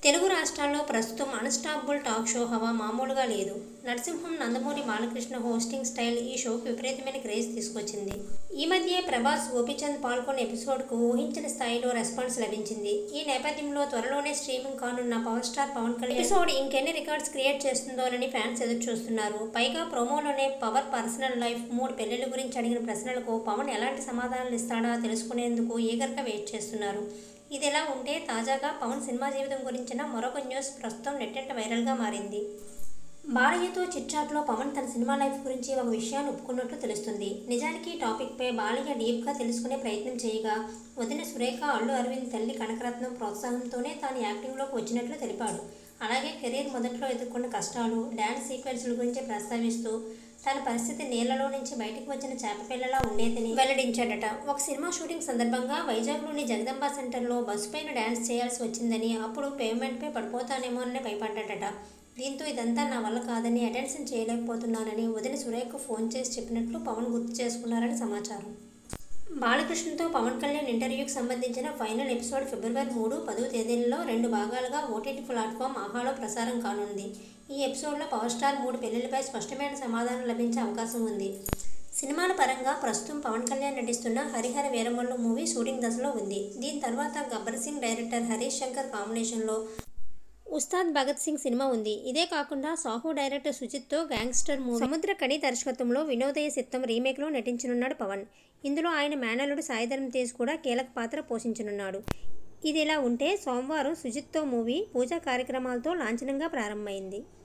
తెలుగు రాష్ట్రాల్లో ప్రస్తుతం unstoppable talk show హవా మామూలుగా లేదు నరసింహం నందమూరి బాలకృష్ణ హోస్టింగ్ స్టైల్ ఈ షోకి విపరీతమైన క్రేజ్ తీసుకొచ్చింది ఈ మధ్య ప్రభాస్ గోపీచంద్ పాల్గొన్న ఎపిసోడ్కు ఊహించిన స్థాయిలో రెస్పాన్స్ లభించింది ఈ నేపథ్యంలో త్వరలోనే స్ట్రీమింగ్ కానున్న power star Pawan Kalyan episode ఇంకెన్ని రికార్డ్స్ క్రియేట్ చేస్తుందోనని ఫ్యాన్స్ ఎదురు చూస్తున్నారు పైగా ప్రోమోలోనే పవర్ పర్సనల్ లైఫ్ మూడు పెళ్లిళ్ళ గురించి అడిగిన ప్రశ్నలకు పవన్ ఎలాంటి సమాధానాలు ఇస్తాడా తెలుసుకునేందుకు ఈగర్గా వెయిట్ చేస్తున్నారు ఇది ఎలా ఉంటే తాజాగా పవన్ సినిమా జీవితం గురించిన మరొక న్యూస్ ప్రస్తుతం నెట్టెంట వైరల్గా మారింది బాలయ్యతో చిట్చాట్లో పవన్ తన సినిమా లైఫ్ గురించి ఒక విషయాన్ని ఒప్పుకున్నట్లు తెలుస్తుంది నిజానికి ఈ టాపిక్పై బాలయ్య డీప్గా తెలుసుకునే ప్రయత్నం చేయగా వదిన సురేఖ అల్లు అరవింద్ తల్లి కనకరత్నం ప్రోత్సాహంతోనే తాను యాక్టింగ్లోకి వచ్చినట్లు తెలిపాడు అలాగే కెరీర్ మొదట్లో ఎదుర్కొన్న కష్టాలు డ్యాన్స్ సీక్వెన్స్ల గురించి ప్రస్తావిస్తూ తన పరిస్థితి నీళ్లలో నుంచి బయటకు వచ్చిన చేపపిల్లలా ఉండేదని వెల్లడించాడట ఒక సినిమా షూటింగ్ సందర్భంగా వైజాగ్లోని జగదంబ సెంటర్లో బస్సు పైన డ్యాన్స్ చేయాల్సి వచ్చిందని అప్పుడు పేమెంట్పై పడిపోతానేమో అని భయపడ్డాడట దీంతో ఇదంతా నా వల్ల కాదని అటెన్షన్ చేయలేకపోతున్నానని వదిన సురేఖకు ఫోన్ చేసి చెప్పినట్లు పవన్ గుర్తు చేసుకున్నారని సమాచారం బాలకృష్ణతో పవన్ కళ్యాణ్ ఇంటర్వ్యూకి సంబంధించిన ఫైనల్ ఎపిసోడ్ ఫిబ్రవరి మూడు పదో తేదీలలో రెండు భాగాలుగా ఓటీటీ ప్లాట్ఫామ్ ఆహాలో ప్రసారం కానుంది ఈ ఎపిసోడ్లో పవర్ స్టార్ మూడు పెళ్లిళ్లపై స్పష్టమైన సమాధానం లభించే అవకాశం ఉంది సినిమాల పరంగా ప్రస్తుతం పవన్ కళ్యాణ్ నటిస్తున్న హరిహర వీరమల్లు మూవీ షూటింగ్ దశలో ఉంది దీని తర్వాత గబ్బర్ సింగ్ డైరెక్టర్ హరీష్ శంకర్ కాంబినేషన్లో ఉస్తాద్ భగత్ సింగ్ సినిమా ఉంది ఇదే కాకుండా సాహు డైరెక్టర్ సుజిత్తో గ్యాంగ్స్టర్ మూవీ సముద్ర కడి దర్శకత్వంలో వినోదయ సిత్తం రీమేక్లో నటించనున్నాడు పవన్ ఇందులో ఆయన మేనల్లుడు సాయిధరం తేజ్ కూడా కీలక పాత్ర పోషించనున్నాడు ఇది ఇలా ఉంటే సోమవారం సుజిత్తో మూవీ పూజా కార్యక్రమాలతో లాంఛనంగా ప్రారంభమైంది